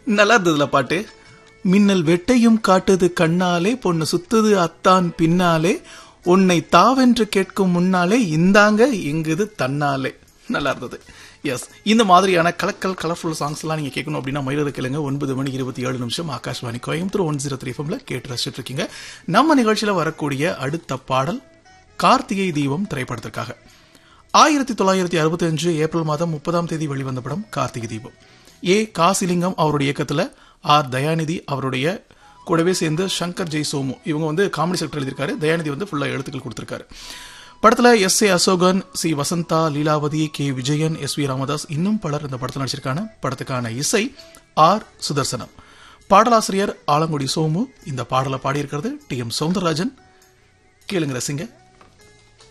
நல்லா இருந்ததுல பாட்டு மின்னல் வெட்டையும் காட்டுது கண்ணாலே பொண்ணு சுத்துது அத்தான் பின்னாலே உன்னை தாவென்று கேட்கும் முன்னாலே இந்தாங்க எங்குது தன்னாலே நல்லா இருந்தது எஸ் இந்த மாதிரியான கலக்கல் கலர்ஃபுல் சாங்ஸ் எல்லாம் நீங்க கேட்கணும் அப்படின்னா மயிலது கேளுங்க ஒன்பது மணி இருபத்தி ஏழு நிமிஷம் Akashvani Coimbatore one zero three ஃபம்ல கேட்டு ரசிச்சுட்டு இருக்கீங்க நம்ம நிகழ்ச்சியில வரக்கூடிய அடுத்த பாடல் கார்த்திகை தீபம் திரைப்படத்திற்காக ஆயிரத்தி தொள்ளாயிரத்தி அறுபத்தி அஞ்சு ஏப்ரல் மாதம் முப்பதாம் தேதி வெளிவந்த படம் கார்த்திகை தீபம் ஏ காசிலிங்கம் அவருடைய இயக்கத்துல ஆர் தயாநிதி அவருடைய கூடவே சேர்ந்து சங்கர் ஜெய் சோமு இவங்க வந்து காமெடி செக்டர் எழுதியிருக்காரு தயாநிதி வந்து ஃபுல்லா எழுத்துக்கள் கொடுத்திருக்காரு படத்துல S A Asokan C Vasantha Leelavathi K Vijayan S V Ramadas இன்னும் பலர் இந்த படத்தில் நடிச்சிருக்காங்க படத்துக்கான இசை ஆர் சுதர்சனம் பாடலாசிரியர் ஆலங்குடி சோமு இந்த பாடலை பாடியிருக்கிறது டி எம் சவுந்தரராஜன் கேளுங்க ரசிங்க